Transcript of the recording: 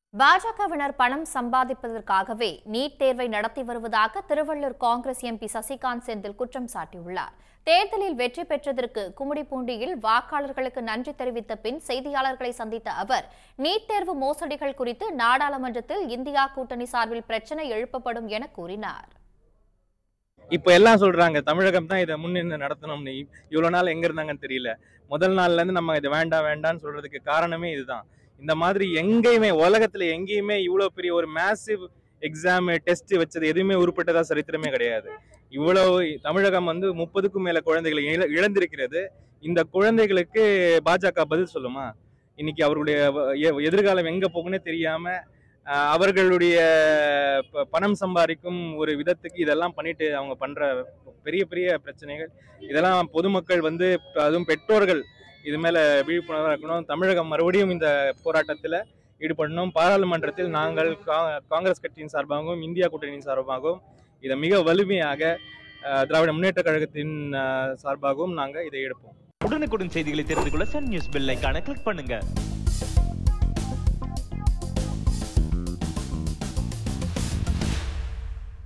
பாஜகவினர் பணம் சம்பாதிப்பதற்காகவே நீட் தேர்வை நடத்தி வருவதாக திருவள்ளூர் காங்கிரஸ் எம்பி சசிகாந்த் செந்தில் குற்றம் சாட்டியுள்ளார் தேர்தலில் வெற்றி பெற்றதற்கு கும்மிடிப்பூண்டியில் வாக்காளர்களுக்கு நன்றி தெரிவித்த பின் செய்தியாளர்களை சந்தித்த அவர் நீட் தேர்வு மோசடிகள் குறித்து நாடாளுமன்றத்தில் இந்தியா கூட்டணி சார்பில் பிரச்சனை எழுப்பப்படும் என கூறினார் இப்போ எல்லாம் சொல்றாங்க தமிழகம் தான் இதை முன்னின்று நடத்தணும்னு இவ்வளோ நாள் எங்க இருந்தாங்கன்னு தெரியல முதல் நாள்ல இருந்து நம்ம இது வேண்டாம் வேண்டாம்னு சொல்றதுக்கு காரணமே இதுதான் இந்த மாதிரி எங்கேயுமே உலகத்துல எங்கேயுமே இவ்வளோ பெரிய ஒரு மேசிவ் எக்ஸாம் டெஸ்ட் வச்சது எதுவுமே உருப்பட்டதா சரித்திரமே கிடையாது இவ்வளவு தமிழகம் வந்து முப்பதுக்கும் மேல குழந்தைகளை இழ- இழந்திருக்கிறது இந்த குழந்தைகளுக்கு பாஜக பதில் சொல்லுமா இன்னைக்கு அவருடைய வ- எ- எதிர்காலம் எங்க போகுன்னே தெரியாம அஹ், அவர்களுடைய ப- பணம் சம்பாதிக்கும் ஒரு விதத்துக்கு இதெல்லாம் பண்ணிட்டு அவங்க பண்ற பெரிய பெரிய பிரச்சனைகள் இதெல்லாம் பொதுமக்கள் வந்து அதுவும் பெற்றோர்கள் இது மேல விழிப்புணர்வாக இருக்கணும் தமிழகம் மறுபடியும் இந்த போராட்டத்தில் ஈடுபடணும் பாராளுமன்றத்தில் நாங்கள் கா- காங்கிரஸ் கட்சியின் சார்பாகவும் இந்தியா கூட்டணியின் சார்பாகவும் இதை மிக வலிமையாக அஹ், திராவிட முன்னேற்ற கழகத்தின் அஹ், சார்பாகவும் நாங்கள் இதை எடுப்போம் உடனுக்குடன் செய்திகளை தெரிந்து கொள்ள சன் நியூஸ் பெல் ஐகானை கிளிக் பண்ணுங்க